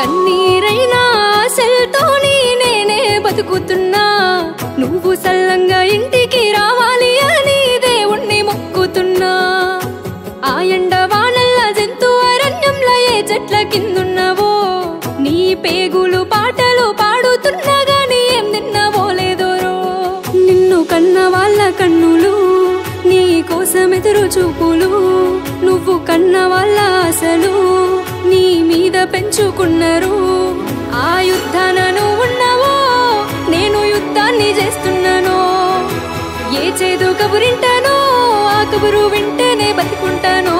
కన్నీరైనా ఆశలతోని నేనే బతుకుతున్నా నువ్వు సల్లంగా ఇంటికి రావాలి అని దేవుణ్ణి మొక్కుతున్నా ఆ ఎండ వానల్ల జంతు అరణ్యంలో ఏ చెట్ల కిందున్నావో నీ పేగులు పాటలు పాడుతున్నా గాని ఏం తిన్నావో లేదోరో నిన్ను కన్న వాళ్ళ కన్నులు నీ కోసం ఎదురు చూపులు నువ్వు కన్న వాళ్ళ ఆశలు నీ మీద పెంచుకున్నారు ఆ యుద్ధాన నువ్వు ఉన్నావో నేను యుద్ధాన్ని చేస్తున్నాను ఏ చేదు కబురింటానో ఆ కబురు వింటేనే బతుకుంటానో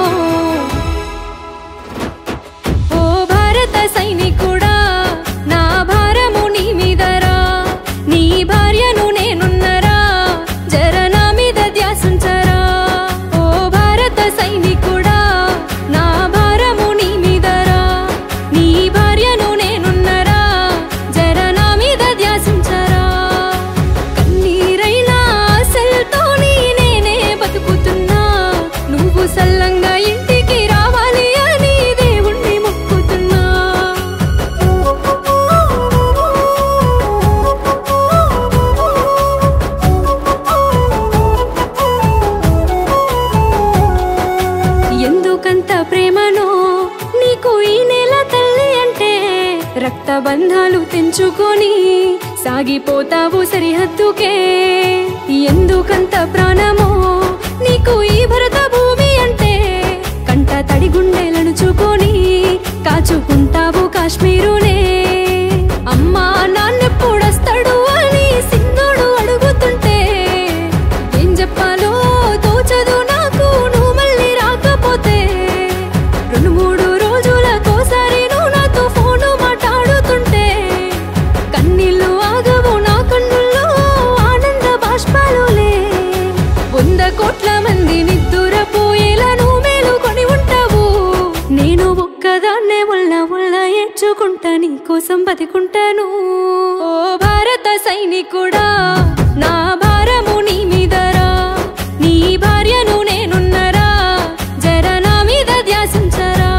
ఓ భారత సైనికుడా నా భారము నీ మీదరా నీ భార్యను నేనున్నరా జర నా మీద ధ్యాసుంచరా ఓ భారత సైనికుడా నా భారము నీ మీదరా నీ భార్యను నేనున్నరా జర నా మీద ధ్యాసుంచరా కన్నీరైనా ఆశలతోని నేనే బతుకుతున్నా నువ్వు సల్లంగా ఇంటికి రావాలి అని దేవుణ్ణి మొక్కుతున్నా ఎందుకంత ప్రేమనో నీకు ఈ నెల తల్లి అంటే రక్త బంధాలు తెంచుకొని సాగిపోతావు సరిహద్దుకే ఎందుకంత ప్రాణమో నీకు ఈ భరత భూమి అంటే కంట తడి గుండెలను చుకొని కాచుకుంటావు కాశ్మీరునే అమ్మా నాన్నెప్పుడొస్తాడు అని సింధుడు అడుగుతుంటే ఏం చెప్పాలో తోచదు నాకు నువ్వు మళ్ళీ రాకపోతే రెండు మూడు రోజులకోసారి నువ్వు నాతో ఫోను మాట్లాడుతుంటే కన్నీళ్ళు ఆగవు నా కన్నుల్లో ఆనంద బాష్పాలులే వంద కోట్ల మంది నిద్దురపోయేలా నువ్వు మేలుకొని ఉంటావు నేను ఒక్కదాన్నే ఉల్ల ఉల్ల ఏడ్చుకుంటా నీ కోసం బతికుంటాను ఓ భారత సైనికుడా నా భారము నీ మీదరా నీ భార్యను నేనున్నరా జర నా మీద ధ్యాసించరా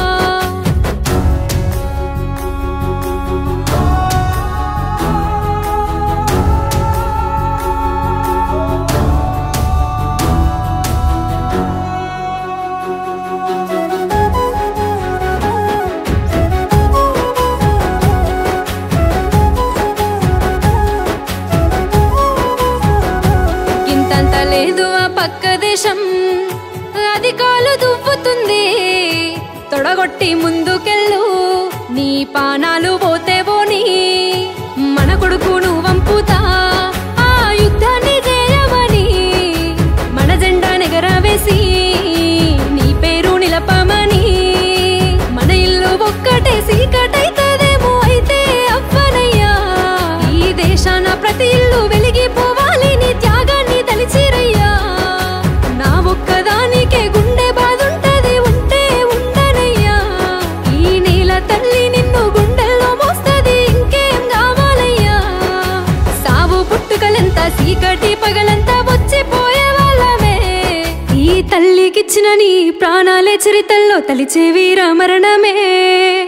ఇంతంత లేదు ఆ పక్క దేశం అది కాలు దువ్వుతుంది తొడగొట్టి ముందుకెళ్ళు నీ పానాలు పోతే పోని మన కొడుకును వంపుతా ఆ యుద్ధాన్ని చేయమని మన జెండా నెగరవేసి నీ పేరు నిలపమని మన ఇల్లు ఒక్కటే సీకటైతదేమో అయితే అవ్వనయ్యా ఈ దేశాన ప్రతి ఇల్లు వెలిగిపోవాలి నీ త్యాగాన్ని తలిచిరయ్యా నా ఒక్కదానికే గుండె బాదుంటది ఉంటే ఉండనయ్యా ఈ నేల తల్లి నిన్ను గుండెల్లో మోస్తది ఇంకేం కావాలయ్యా సావు పుట్టుకలెంత సీకటి పగలంతా వచ్చిపోయే వాళ్ళమే ఈ తల్లికిచ్చిన నీ ప్రాణాలే చరితల్లో తలిచే వీర మరణమే